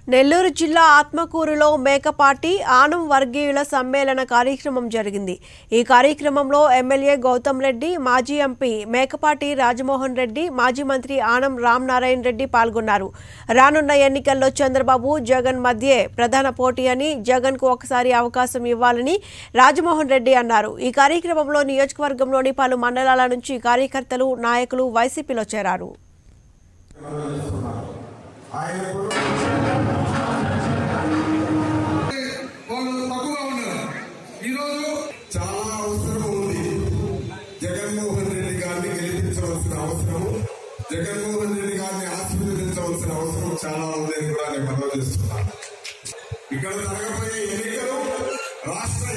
నెల్లూరు జిల్లా ఆత్మకూరులో మేకపాటి ఆనం వర్గీయుల సమ్మేళన కార్యక్రమం జరిగింది ఈ కార్యక్రమంలో ఎమ్మెల్యే గౌతమ్ రెడ్డి మాజీ ఎంపీ మేకపాటి రాజమోహన్ రెడ్డి మాజీ మంత్రి ఆనం రామనారాయణ రెడ్డి పాల్గొన్నారు రానున్న ఎన్నికల్లో చంద్రబాబు జగన్ మధ్యే ప్రధాన పోటీ అని జగన్ కు ఒకసారి అవకాశం ఇవ్వాలని రాజమోహన్ రెడ్డి అన్నారు ఈ కార్యక్రమంలో నియోజకవర్గంలోని పలు మండలాల నుంచి కార్యకర్తలు నాయకులు వైసీపీలో చేరారు వాళ్ళు తక్కువగా ఉన్నారు ఈరోజు చాలా అవసరం ఉంది జగన్మోహన్ రెడ్డి గారిని గెలిపించవలసిన అవసరం జగన్మోహన్ రెడ్డి గారిని ఆశీర్వదించవలసిన అవసరం చాలా ఉంది అని కూడా నేను మనవి చేస్తున్నాను ఇక్కడ జరగబోయే ఎన్నికలు రాష్ట్ర